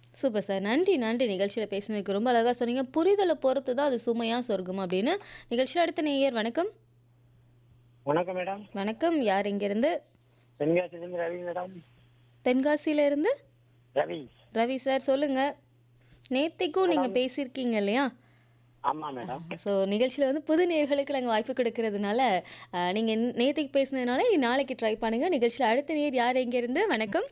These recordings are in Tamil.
சூப்பர் சார் நன்றி நன்றி நிகழ்ச்சியில் பேசினதுக்கு ரொம்ப அழகாக சொன்னீங்க புரிதலை பொறுத்து தான் அது சுமையா சொர்க்கம் அப்படின்னு நிகழ்ச்சியில் அடுத்த நேயர் வணக்கம் வணக்கம் மேடம் வணக்கம் யார் இங்கேருந்து தென்காசிலேருந்து ரவி மேடம் தென்காசியிலேருந்து ரவி ரவி சார் சொல்லுங்கள் நேத்திக்கும் நீங்கள் பேசியிருக்கீங்க இல்லையா ஆமாம் மேடம் ஸோ நிகழ்ச்சியில் வந்து புது நேர்களுக்கு நாங்கள் வாய்ப்பு கொடுக்கறதுனால நீங்கள் நேத்திக்கு பேசினதுனால நீ நாளைக்கு ட்ரை பண்ணுங்கள் நிகழ்ச்சியில் அடுத்த நேர் யார் இங்கேருந்து வணக்கம்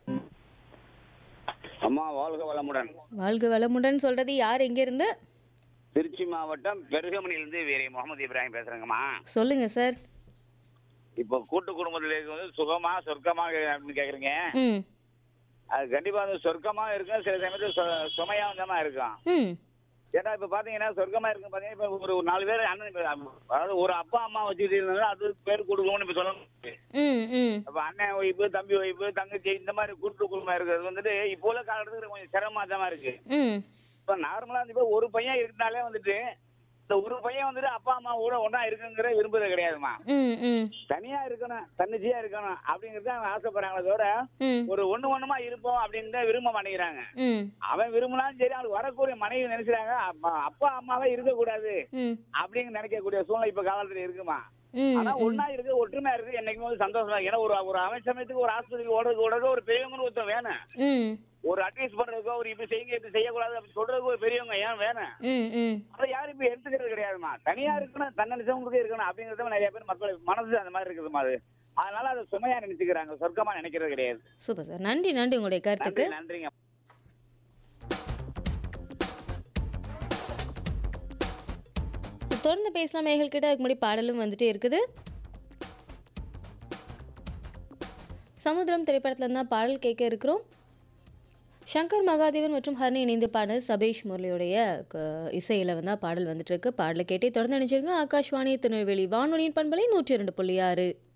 அம்மா வாழ்க வளமுடன் வாழ்க வளமுடன் சொல்கிறது யார் எங்கேருந்து திருச்சி மாவட்டம் பெருகமணியிலிருந்து வீரை முகமது இப்ராஹிம் பேசுறேங்கம்மா சொல்லுங்கள் சார் இப்போ கூட்டு குடும்பத்தில் இருக்கும்போது சுகமா சொர்க்கமா அப்படின்னு கேக்குறீங்க ம் அது கண்டிப்பா வந்து சொர்க்கமா இருக்கும் சில சமயத்துல சு- சுமையா வந்தமா இருக்கும் ம் ஏன்னா இப்ப பாத்தீங்கன்னா சொர்க்கமா இருக்கு பாத்தீங்கன்னா இப்ப ஒரு ஒரு நாலு பேர் அண்ணன் இப்ப அதாவது ஒரு அப்பா அம்மா வச்சுட்டு இருந்தாலும் அது பேர் கொடுக்கணும்னு இப்ப சொல்ல முடியாது. ம் ம் அப்ப அண்ணன் ஒய்ஃபு தம்பி ஒய்ஃபு தங்கச்சி இந்த மாதிரி கூட்டு குடும்பம் இருக்கிறது வந்துட்டு இப்போ உள்ள காலத்துக்கு கொஞ்சம் சிரமமா தான் இருக்கு ம் இப்ப நார்மலா வந்து இப்ப ஒரு பையன் இருந்தாலே வந்துட்டு இந்த ஒரு பையன் வந்துட்டு அப்பா அம்மா கூட ஒண்ணா இருக்குங்கிற விரும்புறது கிடையாதுமா ம் ம் தனியா இருக்கணும் தன்னிச்சையா இருக்கணும் அப்படிங்கறது அவங்க ஆசைப்படுறாங்களே தவிர ம் ஒரு ஒண்ணு ஒண்ணுமா இருப்போம் அப்படின்னு விரும்ப மாட்டேங்கிறாங்க ம் அவன் விரும்பினாலும் சரி அவனுக்கு வரக்கூடிய மனைவி நினைச்சாங்க அப்பா அம்மாவே இருக்கக்கூடாது ம் அப்படின்னு நினைக்கக்கூடிய சூழ்நிலை இப்ப காலத்துல இருக்குமா ம் ஆனா ஒன்னா இருக்கு ஒற்றுமையா இருக்கு என்னைக்குமே வந்து சந்தோஷமா இருக்கு ஏன்னா ஒரு ஒரு அமைச்சமயத்துக்கு ஒரு ஆஸ்பத்திரிக்கு ஓடுறது ஓடுறது ஒரு பெரியவங்க ஒருத்தர் வேணும் ம் ஒரு அட்வைஸ் பண்றதுக்கோ ஒரு இப்படி செய்யுங்க இப்படி செய்யக்கூடாது அப்படி சொல்றதுக்கு ஒரு பெரியவங்க ஏன் வேணும் ம் ம் அதை யாரும் இப்ப எடுத்துக்கிறது கிடையாதுமா தனியா இருக்கணும் தன்னை நிச்சயங்களுக்கு இருக்கணும் அப்படிங்கறது நிறைய பேர் மக்கள் மனசு அந்த மாதிரி இருக்குதுமா அது அதனால அதை சுமையா நினைச்சுக்கிறாங்க சொர்க்கமா நினைக்கிறது கிடையாது சூப்பர் சார் நன்றி நன்றி உங்களுடைய கருத்துக்கு நன்றி நன்றிங்க தொடர்ந்து பேசலாம் மேகல் கிட்ட அதுக்கு முன்னாடி பாடலும் வந்துட்டே இருக்குது சமுத்திரம் திரைப்படத்துல தான் பாடல் கேட்க இருக்கிறோம் சங்கர் மகாதேவன் மற்றும் ஹர்னி இணைந்து பாடின சபேஷ் முரளியுடைய க- இசையில வந்து பாடல் வந்துட்டு இருக்கு பாடலை கேட்டே தொடர்ந்து நினைச்சிருங்க ஆகாஷ்வாணி திருநெல்வேலி வானொலியின் பண்பலை நூற்றி இரண்டு புள்ளி ஆறு